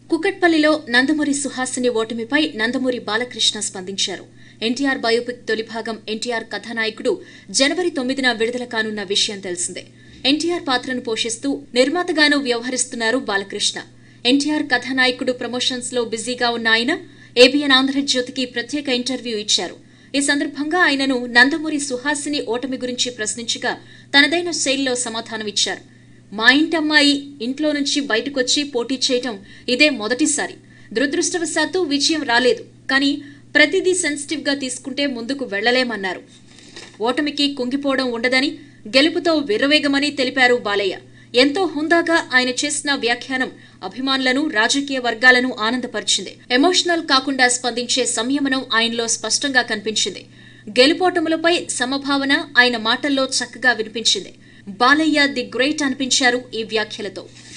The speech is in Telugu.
కుకట్పల్లిలో నందమూరి సుహాసిని ఓటమిపై నందమూరి బాలకృష్ణ స్పందించారు ఎన్టీఆర్ బయోపిక్ తొలి భాగం ఎన్టీఆర్ కథానాయకుడు జనవరి తొమ్మిదిన విడుదల కానున్న విషయం తెలిసిందే ఎన్టీఆర్ పాత్రను పోషిస్తూ నిర్మాతగాను వ్యవహరిస్తున్నారు బాలకృష్ణ ఎన్టీఆర్ కథానాయకుడు ప్రమోషన్స్ లో బిజీగా ఉన్న ఆయన ఏబిఎన్ ఆంధ్రజ్యోతికి ప్రత్యేక ఇంటర్వ్యూ ఇచ్చారు ఈ సందర్భంగా ఆయనను నందమూరి సుహాసిని ఓటమి గురించి ప్రశ్నించగా తనదైన శైలిలో సమాధానమిచ్చారు మా ఇంటమ్మాయి ఇంట్లో నుంచి బయటకొచ్చి పోటీ చేయటం ఇదే మొదటిసారి దురదృష్టవశాత్తు విజయం రాలేదు కానీ ప్రతిదీ సెన్సిటివ్ గా తీసుకుంటే ముందుకు వెళ్లలేమన్నారు ఓటమికి కుంగిపోవడం ఉండదని గెలుపుతో విర్రవేగమని తెలిపారు బాలయ్య ఎంతో హుందాగా ఆయన చేసిన వ్యాఖ్యానం అభిమానులను రాజకీయ వర్గాలను ఆనందపరిచింది ఎమోషనల్ కాకుండా స్పందించే సంయమనం ఆయనలో స్పష్టంగా కనిపించింది గెలుపోటములపై సమభావన ఆయన మాటల్లో చక్కగా వినిపించింది బాలయ్య ది గ్రేట్ అనిపించారు ఈ వ్యాఖ్యలతో